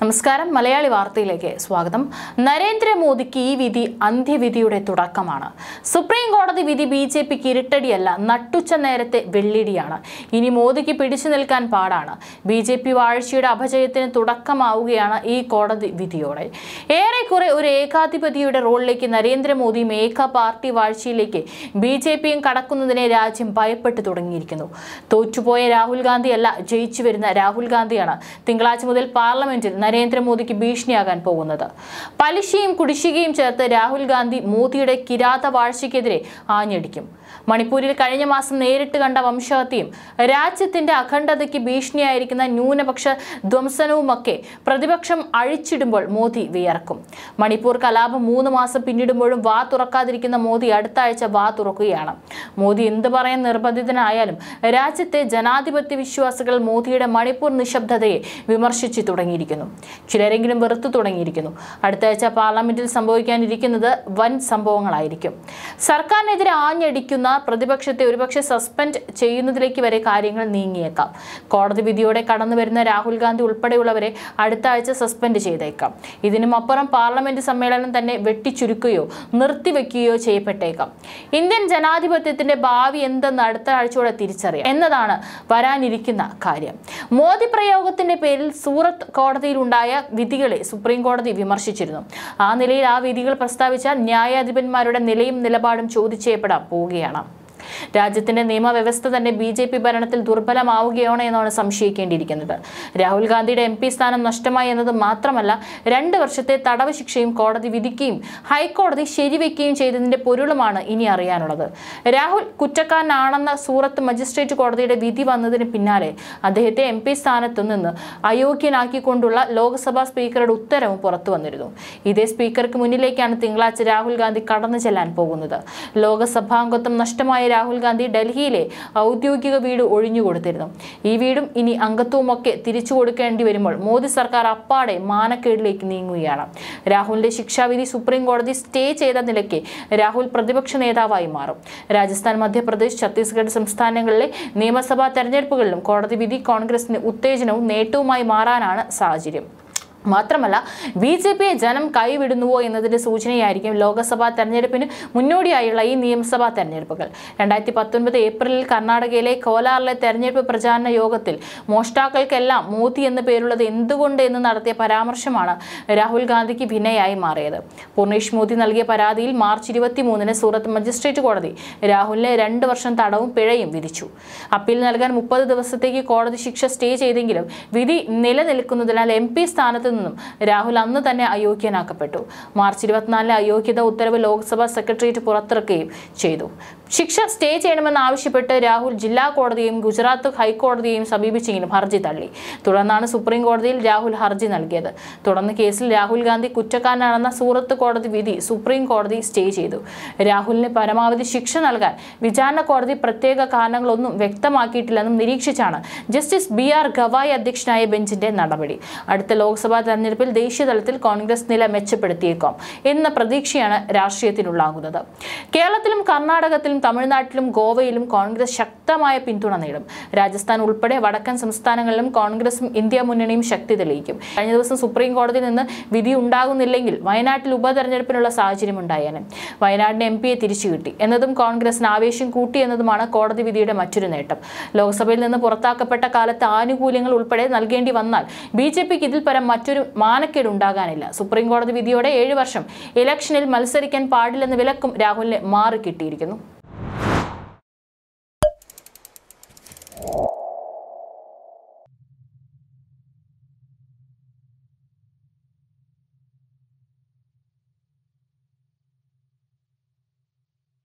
നമസ്കാരം മലയാളി വാർത്തയിലേക്ക് സ്വാഗതം നരേന്ദ്രമോദിക്ക് ഈ വിധി അന്ത്യവിധിയുടെ തുടക്കമാണ് സുപ്രീം കോടതി വിധി ബി ജെ പിക്ക് ഇരുട്ടടിയല്ല നട്ടുച്ച നേരത്തെ വെള്ളിടിയാണ് ഇനി മോദിക്ക് പിടിച്ചു നിൽക്കാൻ പാടാണ് ബി ജെ പി വാഴ്ചയുടെ അപജയത്തിന് തുടക്കമാവുകയാണ് ഈ കോടതി വിധിയോടെ ഏറെക്കുറെ ഒരു ഏകാധിപതിയുടെ റോളിലേക്ക് നരേന്ദ്രമോദിയും ഏക പാർട്ടി വാഴ്ചയിലേക്ക് ബി ജെ പിയും കടക്കുന്നതിനെ രാജ്യം ഭയപ്പെട്ടു തുടങ്ങിയിരിക്കുന്നു തോറ്റുപോയ രാഹുൽ ഗാന്ധിയല്ല ജയിച്ചു വരുന്ന രാഹുൽ ഗാന്ധിയാണ് തിങ്കളാഴ്ച മുതൽ പാർലമെന്റിൽ നരേന്ദ്രമോദിക്ക് ഭീഷണിയാകാൻ പോകുന്നത് പലിശയും കുടിശ്ശികയും ചേർത്ത് രാഹുൽ ഗാന്ധി മോദിയുടെ കിരാത വാഴ്ചയ്ക്കെതിരെ ആഞ്ഞടിക്കും മണിപ്പൂരിൽ കഴിഞ്ഞ മാസം നേരിട്ട് കണ്ട വംശഹത്യയും രാജ്യത്തിന്റെ അഖണ്ഡതയ്ക്ക് ഭീഷണിയായിരിക്കുന്ന ന്യൂനപക്ഷ ധ്വംസനവുമൊക്കെ പ്രതിപക്ഷം അഴിച്ചിടുമ്പോൾ മോദി വിയർക്കും മണിപ്പൂർ കലാപം മൂന്ന് മാസം പിന്നിടുമ്പോഴും വാ തുറക്കാതിരിക്കുന്ന മോദി അടുത്ത ആഴ്ച വാ തുറക്കുകയാണ് മോദി എന്ത് പറയാൻ നിർബന്ധിതനായാലും രാജ്യത്തെ ജനാധിപത്യ വിശ്വാസികൾ മോദിയുടെ മണിപ്പൂർ നിശബ്ദതയെ വിമർശിച്ചു തുടങ്ങിയിരിക്കുന്നു ചിലരെങ്കിലും വെറുത്തു തുടങ്ങിയിരിക്കുന്നു അടുത്ത ആഴ്ച പാർലമെന്റിൽ സംഭവിക്കാനിരിക്കുന്നത് വൻ സംഭവങ്ങളായിരിക്കും സർക്കാരിനെതിരെ ആഞ്ഞടിക്കുന്ന പ്രതിപക്ഷത്തെ ഒരുപക്ഷെ സസ്പെൻഡ് ചെയ്യുന്നതിലേക്ക് വരെ കാര്യങ്ങൾ നീങ്ങിയേക്കാം കോടതി വിധിയോടെ കടന്നു വരുന്ന രാഹുൽ ഗാന്ധി ഉൾപ്പെടെയുള്ളവരെ അടുത്ത ആഴ്ച സസ്പെൻഡ് ചെയ്തേക്കാം ഇതിനും അപ്പുറം പാർലമെന്റ് സമ്മേളനം തന്നെ വെട്ടിച്ചുരുക്കുകയോ നിർത്തിവെക്കുകയോ ചെയ്യപ്പെട്ടേക്കാം ഇന്ത്യൻ ജനാധിപത്യത്തിന്റെ ഭാവി എന്തെന്ന് അടുത്ത ആഴ്ചയോടെ തിരിച്ചറിയാം എന്നതാണ് വരാനിരിക്കുന്ന കാര്യം മോദി പ്രയോഗത്തിന്റെ പേരിൽ സൂറത്ത് കോടതിയിൽ ഉണ്ടായ വിധികളെ സുപ്രീം കോടതി വിമർശിച്ചിരുന്നു ആ നിലയിൽ ആ വിധികൾ പ്രസ്താവിച്ച ന്യായാധിപന്മാരുടെ നിലയും നിലപാടും ചോദിച്ചേപ്പെടാൻ പോവുകയാണ് രാജ്യത്തിന്റെ നിയമവ്യവസ്ഥ തന്നെ ബി ജെ പി ഭരണത്തിൽ ദുർബലമാവുകയാണോ എന്നാണ് സംശയിക്കേണ്ടിയിരിക്കുന്നത് രാഹുൽ ഗാന്ധിയുടെ എം പി സ്ഥാനം നഷ്ടമായി എന്നത് മാത്രമല്ല രണ്ട് വർഷത്തെ തടവ് ശിക്ഷയും കോടതി വിധിക്കുകയും ഹൈക്കോടതി ശരിവെക്കുകയും ചെയ്തതിന്റെ പൊരുളുമാണ് ഇനി അറിയാനുള്ളത് രാഹുൽ കുറ്റക്കാരനാണെന്ന സൂറത്ത് മജിസ്ട്രേറ്റ് കോടതിയുടെ വിധി വന്നതിന് പിന്നാലെ അദ്ദേഹത്തെ എം പി സ്ഥാനത്തു നിന്ന് അയോഗ്യനാക്കിക്കൊണ്ടുള്ള ലോക്സഭാ സ്പീക്കറുടെ ഉത്തരവും പുറത്തു വന്നിരുന്നു ഇതേ സ്പീക്കർക്ക് മുന്നിലേക്കാണ് തിങ്കളാഴ്ച രാഹുൽ ഗാന്ധി കടന്നു ചെല്ലാൻ പോകുന്നത് ലോകസഭാംഗത്വം നഷ്ടമായ രാഹുൽ ഗാന്ധി ഡൽഹിയിലെ ഔദ്യോഗിക വീട് ഒഴിഞ്ഞുകൊടുത്തിരുന്നു ഈ വീടും ഇനി അംഗത്വവുമൊക്കെ തിരിച്ചു കൊടുക്കേണ്ടി വരുമ്പോൾ മോദി സർക്കാർ അപ്പാടെ മാനക്കേടിലേക്ക് നീങ്ങുകയാണ് രാഹുലിന്റെ ശിക്ഷാവിധി സുപ്രീം കോടതി സ്റ്റേ ചെയ്ത നിലയ്ക്ക് രാഹുൽ പ്രതിപക്ഷ നേതാവായി മാറും രാജസ്ഥാൻ മധ്യപ്രദേശ് ഛത്തീസ്ഗഡ് സംസ്ഥാനങ്ങളിലെ നിയമസഭാ തെരഞ്ഞെടുപ്പുകളിലും കോടതി വിധി കോൺഗ്രസിന് ഉത്തേജനവും നേട്ടവുമായി മാറാനാണ് സാഹചര്യം മാത്രമല്ല ബി ജെ പിയെ ജനം കൈവിടുന്നുവോ എന്നതിന്റെ സൂചനയായിരിക്കും ലോക്സഭാ തെരഞ്ഞെടുപ്പിന് മുന്നോടിയായുള്ള ഈ നിയമസഭാ തെരഞ്ഞെടുപ്പുകൾ രണ്ടായിരത്തി പത്തൊൻപത് ഏപ്രിലിൽ കർണാടകയിലെ കോലാറിലെ തെരഞ്ഞെടുപ്പ് പ്രചാരണ യോഗത്തിൽ മോഷ്ടാക്കൾക്കെല്ലാം മോദി എന്ന പേരുള്ളത് എന്തുകൊണ്ട് എന്ന് നടത്തിയ പരാമർശമാണ് രാഹുൽ ഗാന്ധിക്ക് ഭിന്നയായി മാറിയത് പൂർണേഷ് മോദി നൽകിയ പരാതിയിൽ മാർച്ച് ഇരുപത്തി മൂന്നിന് സൂറത്ത് മജിസ്ട്രേറ്റ് കോടതി രാഹുലിന് രണ്ട് വർഷം തടവും പിഴയും വിധിച്ചു അപ്പീൽ നൽകാൻ മുപ്പത് ദിവസത്തേക്ക് കോടതി ശിക്ഷ സ്റ്റേ ചെയ്തെങ്കിലും വിധി നിലനിൽക്കുന്നതിനാൽ എം പി സ്ഥാനത്ത് നിന്നും രാഹുൽ അന്ന് തന്നെ അയോഗ്യനാക്കപ്പെട്ടു മാർച്ച് ഇരുപത്തിനാലിലെ അയോഗ്യത ഉത്തരവ് ലോക്സഭാ സെക്രട്ടേറിയറ്റ് പുറത്തിറക്കുകയും ചെയ്തു ശിക്ഷ സ്റ്റേ ചെയ്യണമെന്ന് ആവശ്യപ്പെട്ട് രാഹുൽ ജില്ലാ കോടതിയെയും ഗുജറാത്ത് ഹൈക്കോടതിയെയും സമീപിച്ചെങ്കിലും ഹർജി തള്ളി തുടർന്നാണ് സുപ്രീം കോടതിയിൽ രാഹുൽ ഹർജി നൽകിയത് തുടർന്ന് കേസിൽ രാഹുൽ ഗാന്ധി കുറ്റക്കാരനാണെന്ന സൂറത്ത് കോടതി വിധി സുപ്രീം കോടതി സ്റ്റേ ചെയ്തു രാഹുലിന് പരമാവധി ശിക്ഷ നൽകാൻ വിചാരണ കോടതി പ്രത്യേക കാരണങ്ങളൊന്നും വ്യക്തമാക്കിയിട്ടില്ലെന്നും നിരീക്ഷിച്ചാണ് ജസ്റ്റിസ് ബി ആർ ഗവായ് അധ്യക്ഷനായ ബെഞ്ചിന്റെ നടപടി അടുത്ത ലോക്സഭാ തെരഞ്ഞെടുപ്പിൽ ദേശീയ തലത്തിൽ കോൺഗ്രസ് നില മെച്ചപ്പെടുത്തിയേക്കാം എന്ന പ്രതീക്ഷയാണ് രാഷ്ട്രീയത്തിലുള്ളാകുന്നത് കേരളത്തിലും കർണാടകത്തിലും തമിഴ്നാട്ടിലും ഗോവയിലും കോൺഗ്രസ് ശക്തമായ പിന്തുണ നേടും രാജസ്ഥാൻ ഉൾപ്പെടെ വടക്കൻ സംസ്ഥാനങ്ങളിലും കോൺഗ്രസും ഇന്ത്യ മുന്നണിയും ശക്തി തെളിയിക്കും കഴിഞ്ഞ ദിവസം സുപ്രീം കോടതിയിൽ നിന്ന് വിധി ഉണ്ടാകുന്നില്ലെങ്കിൽ വയനാട്ടിൽ ഉപതെരഞ്ഞെടുപ്പിനുള്ള സാഹചര്യം ഉണ്ടായേനെ വയനാടിന് എം പിയെ തിരിച്ചു കിട്ടി എന്നതും കോൺഗ്രസിന് ആവേശം കൂട്ടി എന്നതുമാണ് കോടതി വിധിയുടെ മറ്റൊരു നേട്ടം ലോക്സഭയിൽ നിന്ന് പുറത്താക്കപ്പെട്ട കാലത്ത് ആനുകൂല്യങ്ങൾ ഉൾപ്പെടെ നൽകേണ്ടി വന്നാൽ ബി ജെ പിക്ക് ഇതിൽ പരം മറ്റൊരു മാനക്കേട് ഉണ്ടാകാനില്ല സുപ്രീം കോടതി വിധിയോടെ ഏഴ് വർഷം ഇലക്ഷനിൽ മത്സരിക്കാൻ പാടില്ലെന്ന വിലക്കും രാഹുലിന് മാറി കിട്ടിയിരിക്കുന്നു